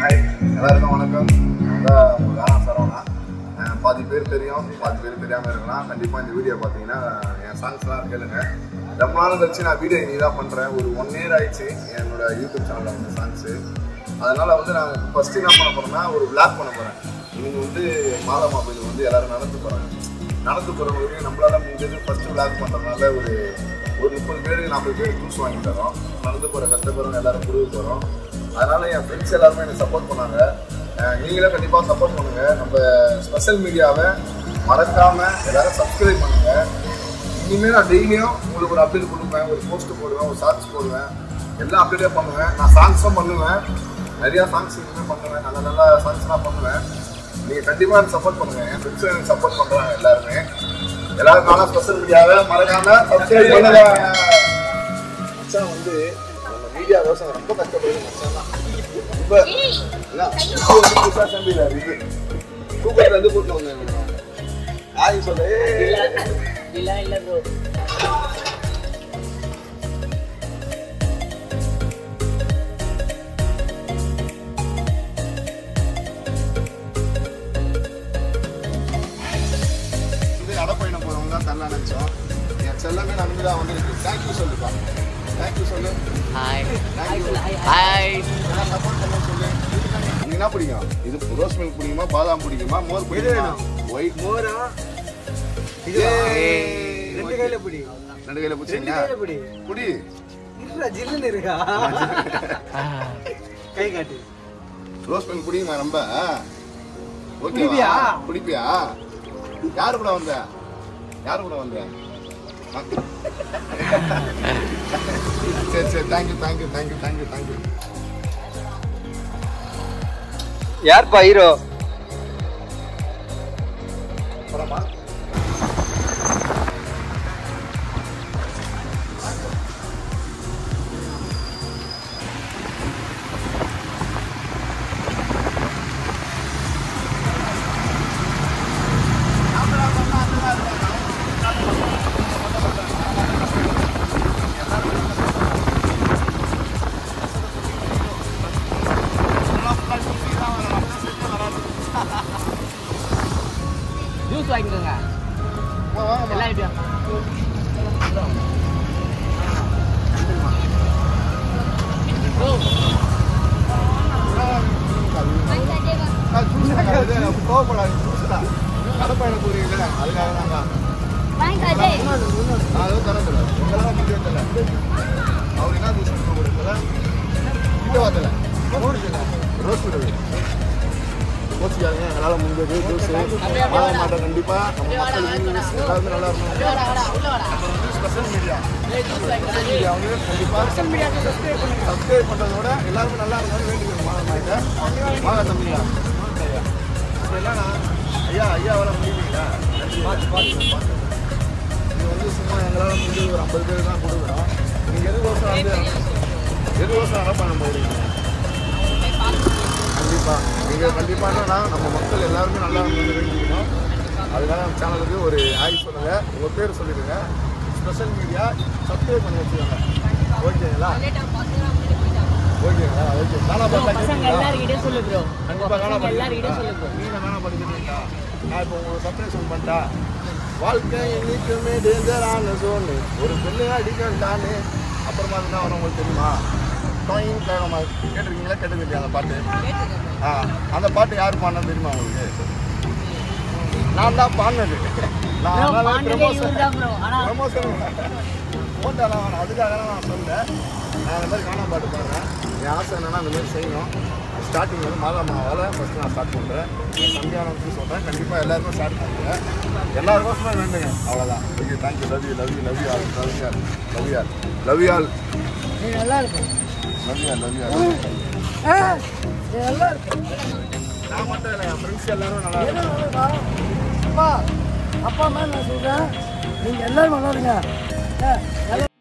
Hi எல்லாருக்கும் வணக்கம் நான் தான் உங்கள் வேணா சரவணா அஹ் பாதி பேர் தெரியும் பாதி பேர் தெரியாமல் இருக்கலாம் கண்டிப்பாக இந்த வீடியோ பார்த்தீங்கன்னா என் சாங்ஸ்லாம் கேளுங்க ரொம்ப நாள் கழிச்சு நான் வீடியோ நீ தான் பண்ணுறேன் ஒரு ஒன் இயர் ஆயிடுச்சு என்னோட யூடியூப் சேனலில் வந்து சாங்ஸு அதனால் வந்து நான் ஃபஸ்ட்டு என்ன பண்ண போகிறேன்னா ஒரு விளாக் பண்ண போகிறேன் இவங்க வந்து மாதா மாப்பிள்ளை வந்து எல்லாரும் நடந்து போகிறாங்க நடந்து போகிறவங்களுக்கு நம்மளால முடிஞ்சது ஃபஸ்ட்டு விளாக் பண்ணுறதுனால ஒரு ஒரு முப்பது பேர் நாற்பது பேர் ஜூஸ் வாங்கி தரோம் நடந்து போகிற கஷ்டப்படுறவங்க எல்லாரும் கொடுக்க போகிறோம் அதனால என் ஃப்ரெண்ட்ஸ் எல்லாருமே எனக்கு சப்போர்ட் பண்ணாங்க அஹ் நீங்களும் கண்டிப்பாக சப்போர்ட் பண்ணுங்க நம்ம ஸ்பெஷல் மீடியாவை மறக்காம எல்லாரும் சப்ஸ்கிரைப் பண்ணுங்க இனிமேல் நான் டெய்லியும் உங்களுக்கு ஒரு அப்டேட் கொடுப்பேன் ஒரு போஸ்ட் போடுவேன் ஒரு ஷார்ட்ஸ் போடுவேன் எல்லா அப்டேட்டே பண்ணுவேன் நான் சாங்ஸும் பண்ணுவேன் நிறையா சாங்ஸ் இனிமேல் பண்ணுவேன் நல்ல நல்ல சாங்ஸ்லாம் பண்ணுவேன் நீங்கள் கண்டிப்பாக எனக்கு சப்போர்ட் பண்ணுங்க என் ஃப்ரெண்ட்ஸும் எனக்கு சப்போர்ட் பண்ணுறாங்க எல்லாருமே எல்லாருக்கான ஸ்பெஷல் மீடியாவை மறக்காம சப்ஸ்கிரைப் பண்ணுங்க மச்சான் வந்து நம்ம மீடியா விவசாயம் ரொம்ப கஷ்டப்படுது மச்சான் தான் ரொம்ப என்ன இது வந்து புதுசா சம்பில இருக்கு தூக்கத்துல இருந்து கூட்டு வந்தேன் ஆய் சொல்ல இல்ல இல்ல ப்ரோ இது நடப்பயணம் போறவங்க தான் தரலாம் நினைச்சோம் என் செல்லமே நம்பி தான் வந்திருக்கு தேங்க்யூ சொல்லுப்பா தேங்க்யூ சொல்லு ஹாய் தேங்க்யூ ஹாய் சப்போர்ட் பண்ண சொல்லு உங்களுக்கு என்ன பிடிக்கும் இது ரோஸ் மில்க் பிடிக்குமா பாதாம் பிடிக்குமா மோர் பிடிக்குமா ஒயிட் மோரா ரெண்டு கையில பிடி ரெண்டு கையில ரெண்டு பிடிச்சிங்க கையில பிடி குடி இல்ல ஜில்லுன்னு இருக்கா கை காட்டு ரோஸ் மில்க் பிடிக்குமா ரொம்ப குடிப்பியா? ஓகேவா குடிப்பியா யாரு கூட வந்த யாரு கூட வந்த சரி சரி thank you thank you thank you thank you thank you யார்ப்பா ஹீரோ போலாமா ஜூஸ் வாங்கிக்கோங்க வா, வாங்கம்மா. எல்லாம் இப்படியா ப்ரோ நான் juice கிடையாது, நான் கோவப்படாது, juice தான். கடப்பயணம் போறீங்கல்ல, அதுக்காக தாங்க. நான் எதுவும் தரதில்ல. உங்களால முடியறதில்ல. அவர் என்ன juice கொடுக்க முடியல? இந்த வார்த்தையில. Rose milk. கோச்சிக்காதீங்க, எங்களால முடிஞ்சது juice. வாங்க மாட்டோம் கண்டிப்பா நம்ம மக்கள் viewers எல்லாருமே நல்லா இருக்கணும். ஸ்பெஷல் மீடியா மீடியா வந்து கண்டிப்பா சப்ஸ்கிரைப் பண்றதோட எல்லாருமே நல்லா இருக்கணும்னு வேண்டிக்கிறோம் மாதம் வாங்க தம்பிங்களா இப்போ என்னன்னா ஐயா ஐயா வர முடியுங்களா பார்த்து பார்த்து பார்த்து இது வந்து சும்மா எங்களால் முடிஞ்சு ஒரு ஐம்பது பேர் தான் கொடுக்குறோம் நீங்கள் எது வருஷம் வந்து எது வருஷம் அரை பண்ண போகிறீங்க கண்டிப்பாக நீங்கள் கண்டிப்பாக என்னன்னா நம்ம மக்கள் எல்லாருமே நல்லா இருக்கணும்னு வேண்டிக்கணும் அதுக்காக நம்ம சேனலுக்கு ஒரு ஆய் சொல்லுங்கள் உங்கள் பேர் சொல்லிடுங்க ஸ்பெஷல் மீடியா சப்ஸ்கிரைப் பண்ணி வச்சுக்கோங்க ஓகேங்களா ஓகேங்களா ஓகே காணா பார்த்தா பசங்க கேட்குறீங்களா எல்லார்கிட்டயும் சொல்லு ப்ரோ கண்டிப்பா காணா பசங்க எல்லார்கிட்டயும் சொல்லு ப்ரோ நீங்க காணா படிக்கிறீங்களா நான் இப்போ உங்களுக்கு சர்ப்ரைஸ் பண்ணிட்டா வாழ்க்கை என்னைக்குமே டேஞ்சரான ஜோனு ஒரு பிள்ளையா அடிக்கண்டான்னு அப்புறமா என்ன வரும் உங்களுக்கு தெரியுமா டாயின் கேட்காம கேட்டிருக்கீங்களா கேட்டிருக்கீங்க அந்த பாட்டு ஆ அந்த பாட்டு யார் பாடினா தெரியுமா உங்களுக்கு நான் தான் பாடினது நான் ப்ரோ அதனால பாண்டே promotion- இவன் தான் ப்ரோ ஆனா ப்ரமோஷன் போட்டாலாம் வேணாம் அதுக்காக தான் நான் சொல்றேன் நான் அந்த மாதிரி காணாம பாட்டு பாடுறேன் என் ஆசை என்னன்னா அந்த மாதிரி செய்யணும் ஸ்டார்டிங் வந்து மாதா மாவால் ஃபஸ்ட்டு நான் ஸ்டார்ட் பண்ணுறேன் சந்தியானத்துக்கு சொல்கிறேன் கண்டிப்பாக எல்லாருமே ஸ்டார்ட் பண்ணுறேன் எல்லாருக்கும் வேண்டுங்க அவ்வளோதான் okay thank you love you love you love you all love you all love you all love you all நீ நல்லா இருக்கும் love you all love you all நல்லா இருக்கும் நான் மட்டும் இல்லை என் ஃப்ரெண்ட்ஸ் எல்லாரும் நல்லா இருக்கும் அப்பா அப்பா அம்மா நான் சொல்றேன் நீங்க எல்லாரும் நல்லா இருங்க